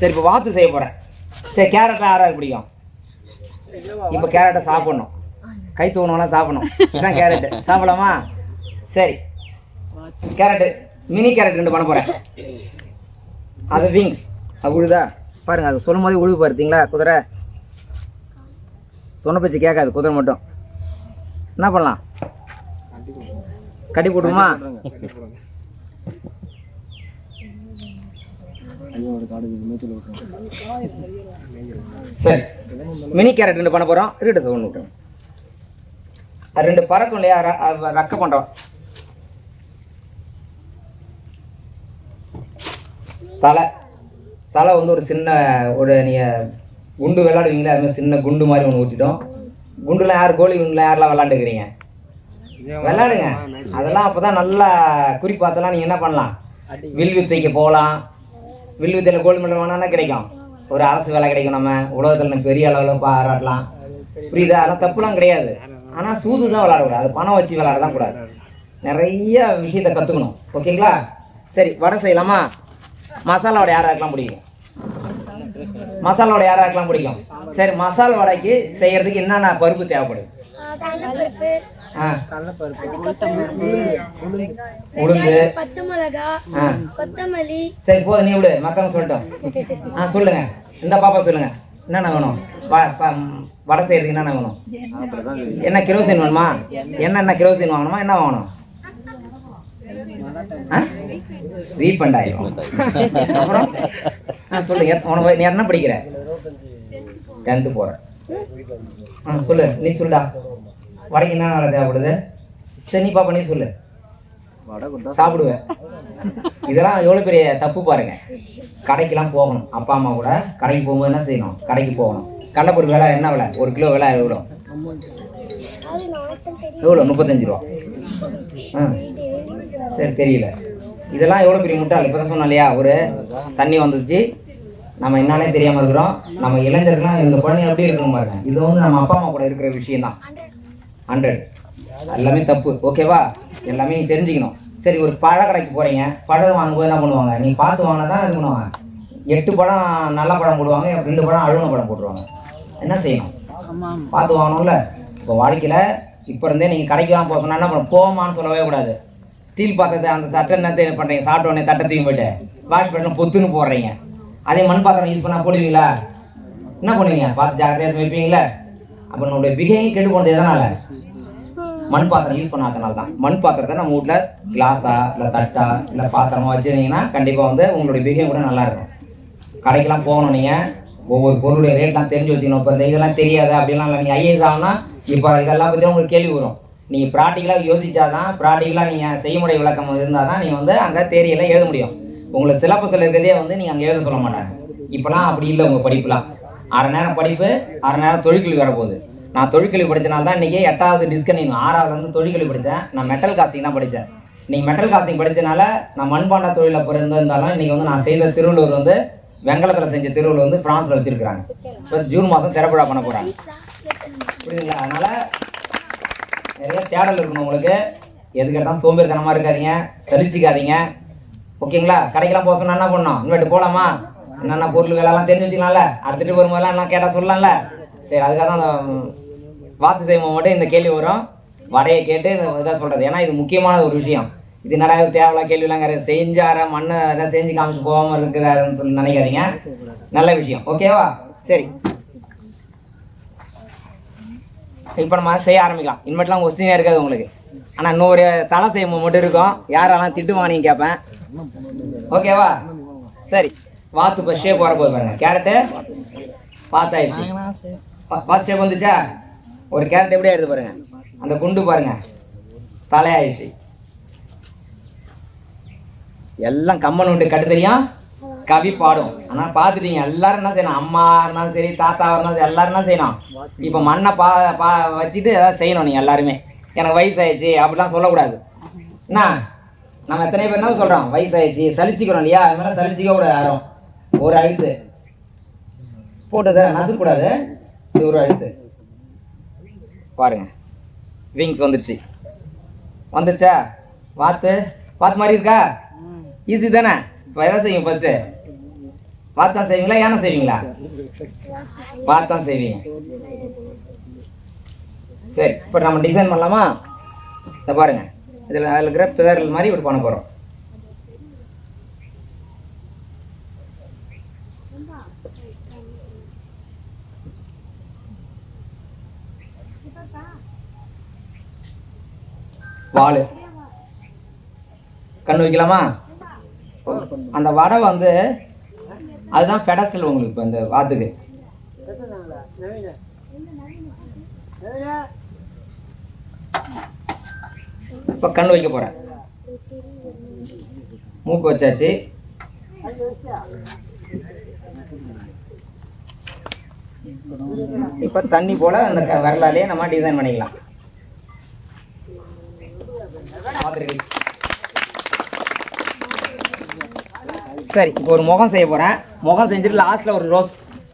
சரி இப்போ வாத்து செய்ய போகிறேன் சரி கேரட்லாம் யாராவது பிடிக்கும் இப்போ கேரட்டை சாப்பிடணும் கை தூணவனா சாப்பிடணும் இதுதான் கேரட்டு சாப்பிடலாமா சரி கேரட்டு மினி கேரட் ரெண்டு பண்ண போகிறேன் அது விங்ஸ் அது உழுதா பாருங்க அது சொல்லும் போது உழுவு பார்த்தீங்களா குதிரை சொன்ன பேச்சு கேட்காது குதிரை மட்டும் என்ன பண்ணலாம் கட்டி போட்டுமா சரி மினி கேரட் ரெண்டு பண்ண போறோம் இருக்கட்டும் சார் ஒன்று விட்டுருங்க அது ரெண்டு பறக்கும் இல்லையா ர- அ- ரக்க பண்றோம் தலை தலை வந்து ஒரு சின்ன ஒரு நீங்க குண்டு விளையாடுவீங்களா அது மாதிரி சின்ன குண்டு மாதிரி ஒன்று ஊற்றிட்டோம் குண்டுல யார் கோழி குண்டுல யாரெல்லாம் விளையாண்டுக்கிறீங்க விளையாடுங்க அதெல்லாம் அப்பதான் நல்லா குறிப்பாத்தெல்லாம் நீங்க என்ன பண்ணலாம் வில் வித்தைக்கு போகலாம் வில் வித்தையில கோல்டு மெடல் வேணா கிடைக்கும் ஒரு அரசு வேலை கிடைக்கும் நம்ம உலகத்துல நம்ம பெரிய அளவுல பாராட்டலாம் புரியுதா அதெல்லாம் தப்புலாம் கிடையாது ஆனா சூது தான் விளையாடக்கூடாது அது பணம் வச்சு விளையாட தான் கூடாது நிறைய விஷயத்த கத்துக்கணும் ஓகேங்களா சரி வடை செய்யலாமா மசாலா வடை யாராருக்கெல்லாம் பிடிக்கும் மசாலா வடை யாராருக்கெல்லாம் பிடிக்கும் சரி மசாலா வடைக்கு செய்யறதுக்கு என்னென்ன பருப்பு தேவைப்படும் ஆ உளுந்து பச்சை மிளகா ஆ கொத்தமல்லி சரி போதும் நீ விடு மத்தவங்க சொல்லட்டும் ஆ சொல்லுங்க இந்த பாப்பா சொல்லுங்க என்னென்ன வேணும் வ- ப- ம், வடை செய்யறதுக்கு என்னென்ன வேணும் என்ன கிரோசின் வேணுமா என்னென்ன கிரோசின் வாங்கணுமா என்ன வாங்கணும் ரீஃபண்ட் ஆயிரும் அப்புறம் ஆ சொல்லுங்க உனக்கு நீ என்ன படிக்கிற டென்த்து போற ஆ சொல்லு நீ சொல்லுடா வடைக்கு என்ன வேலை தேவைப்படுது சரி நீ பாப்பா நீ சொல்லு சாப்பிடுவேன் இதெல்லாம் எவ்வளவு பெரிய தப்பு பாருங்க கடைக்கெல்லாம் போகணும் அப்பா அம்மா கூட கடைக்கு போகும்போது என்ன செய்யணும் கடைக்கு போகணும் கடலைப்பருப்பு விலை என்ன விலை ஒரு கிலோ விலை எவ்வளோ எவ்வளோ முப்பத்தஞ்சு ரூபா ஆ சரி தெரியல இதெல்லாம் எவ்வளோ பெரிய முட்டாள் இப்போ தான் சொன்னோம் இல்லையா ஒரு தண்ணி வந்துச்சு நம்ம என்னன்னே தெரியாம இருக்கிறோம் நம்ம இளைஞர்கள்லாம் இந்த குழந்தைங்க எப்படி இருக்கணும் பாருங்க இது வந்து நம்ம அப்பா அம்மா கூட இருக்கிற விஷயம் தான் ஹண்ட்ரட் எல்லாமே தப்பு ஓகேவா எல்லாமே நீ தெரிஞ்சுக்கணும் சரி ஒரு பழ கடைக்கு போறீங்க பழம் வாங்கும்போது என்ன பண்ணுவாங்க நீ பார்த்து வாங்கினா தான் இது பண்ணுவாங்க எட்டு பழம் நல்ல பழம் போடுவாங்க ரெண்டு பழம் அழுகுன பழம் போட்டுருவாங்க என்ன செய்யணும் பார்த்து வாங்கணும்ல இப்போ வாழ்க்கையில இப்போ இருந்தே நீங்க கடைக்கு போக சொன்னா என்ன பண்ண போமான்னு சொல்லவே கூடாது ஸ்டீல் பாத்திரத்தை அந்த தட்டை என்ன தெ- பண்றீங்க சாப்பிட்ட உடனே தட்டை தூக்கி போயிட்டு வாஷ் பண்ணி பொத்துன்னு போடுறீங்க அதே மண் பாத்திரம் யூஸ் பண்ணா போடுவீங்களா என்ன பண்ணுவீங்க பார்த்து ஜாக்கிரதையா எடுத்து வைப்பீங்களா அப்போ நம்மளுடைய பிகையும் கெட்டு போனது எதனால மண் பாத்திரம் யூஸ் பண்ணாதனால தான் மண் பாத்திரத்தை நம்ம வீட்ல கிளாஸா இல்ல தட்டா இல்ல பாத்திரமா வச்சிருந்தீங்கன்னா கண்டிப்பா வந்து உங்களுடைய பிகையும் கூட நல்லா இருக்கும் கடைக்கெல்லாம் போகணும் நீங்க ஒவ்வொரு பொருளுடைய ரேட்லாம் தெரிஞ்சு வச்சுக்கணும் இப்போ இந்த இதெல்லாம் தெரியாது அப்படிலாம் இல்லை நீங்கள் ஐஏஎஸ் ஆகணும்னா இப்போ இதெல்லாம் பற்றி உங்களுக்கு கேள்வி வரும் நீங்கள் ப்ராக்டிக்கலாக யோசிச்சாதான் ப்ராக்டிக்கலாக நீங்கள் செய்முறை விளக்கம் இருந்தால் தான் நீங்கள் வந்து அங்கே தேரியெல்லாம் எழுத முடியும் உங்களுக்கு சிலபஸில் இருக்கிறதே வந்து நீங்கள் அங்கே எழுத சொல்ல மாட்டாங்க இப்போலாம் அப்படி இல்லை உங்கள் படிப்புலாம் அரை நேரம் படிப்பு அரை நேரம் தொழிற்கல்வி வரப்போகுது நான் தொழிற்கல்வி படிச்சனால தான் இன்னைக்கு எட்டாவது டிஸ்கன்டினியூ ஆறாவது வந்து தொழிற்கல்வி படித்தேன் நான் மெட்டல் காஸ்டிங் தான் படித்தேன் நீங்கள் மெட்டல் காஸ்டிங் படிச்சனால நான் மண்பாண்ட தொழிலில் பிறந்திருந்தாலும் இன்னைக்கு வந்து நான் செய்த திருவள்ளூர் வந்து வெங்கலத்தில் செஞ்ச திருவள்ளூர் வந்து பிரான்ஸில் வச்சிருக்காங்க இப்போ ஜூன் மாதம் திறப்புழா பண்ண போகிறாங்க புரியுதுங்களா அதனால நிறைய தேடல் இருக்கணும் உங்களுக்கு எது கேட்டாலும் சோம்பேறித்தனமா இருக்காதீங்க சலிச்சுக்காதீங்க ஓகேங்களா கடைக்கெல்லாம் போக சொன்னா என்ன பண்ணணும் இன்வெட்டு போலாமா என்னென்ன பொருள் வேலைலாம் தெரிஞ்சு வச்சுக்கலாம்ல அடுத்துட்டு வரும்போதெல்லாம் என்ன கேட்டால் சொல்லலாம்ல சரி அதுக்காக தான் அந்த ம், வாத்து செய்வோம் மட்டும் இந்த கேள்வி வரும் வடையை கேட்டு இதாக சொல்றது ஏன்னா இது முக்கியமான ஒரு விஷயம் இது என்னடா இவர் தேவையில்ல கேள்விலாம் கிடையாது செஞ்சார மண்ணை ஏதாவது செஞ்சு காமிச்சு போகாம இருக்கிறாருன்னு சொல்லி நினைக்காதீங்க நல்ல விஷயம் ஓகேவா சரி இப்போ நம்ம செய்ய ஆரம்பிக்கலாம் இனிமேட்லாம் கொஸ்டினே இருக்காது உங்களுக்கு ஆனால் இன்னொரு தலை செய்யும் மட்டும் இருக்கும் யாரெல்லாம் திட்டுவானீங்க கேட்பேன் ஓகேவா சரி வாத்து இப்போ ஷேப் வர போது பாருங்க கேரட்டு பார்த்தாயிடுச்சு பா- பார்த்து ஷேப் வந்துச்சா ஒரு கேரட் எப்படி எடுத்து பாருங்க அந்த குண்டு பாருங்க தலையாயிடுச்சு எல்லாம் கம்மன் விட்டு கட்டு தெரியும் கவி பாடும் ஆனா பாத்துட்டீங்க எல்லாரும் என்ன செய்யணும் அம்மா இருந்தாலும் சரி தாத்தா இருந்தாலும் சரி எல்லாரும் என்ன செய்யணும் இப்ப மண்ணை பா பா வச்சுட்டு ஏதாவது செய்யணும் நீங்க எல்லாருமே எனக்கு வயசாயிடுச்சு அப்படிலாம் சொல்லக்கூடாது என்ன நம்ம எத்தனை பேர் என்ன சொல்றோம் வயசாயிடுச்சு சலிச்சுக்கிறோம் இல்லையா அது மாதிரி சலிச்சிக்க கூடாது யாரும் ஒரு அழுத்து போட்டதை நசுக்கூடாது இது ஒரு அழுத்து பாருங்க விங்ஸ் வந்துருச்சு வந்துருச்சா வாத்து வாத்து மாதிரி இருக்கா ஈஸி தானே இப்போ எதை செய்யும் ஃபர்ஸ்ட் பார்த்தா செய்வீங்களா ஏன்னா செய்வீங்களா பார்த்தா செய்வீங்க சரி இப்போ நம்ம டிசைன் பண்ணலாமா இதை பாருங்க இதில் அதில் இருக்கிற பிதறல் மாதிரி இப்படி பண்ண போகிறோம் வால் கண்ணு வைக்கலாமா அந்த வடை வந்து அதுதான் பெடஸ்டல் உங்களுக்கு இப்போ இந்த வாத்துக்கு இப்போ கண்ணு வைக்க போறேன் மூக்கு வச்சாச்சு இப்போ தண்ணி போல அந்த க- விரலாலேயே நம்ம டிசைன் பண்ணிக்கலாம் பார்த்துருக்கு சரி இப்போ ஒரு முகம் செய்ய போறேன் முகம் செஞ்சுட்டு லாஸ்ட்ல ஒரு ரோஸ்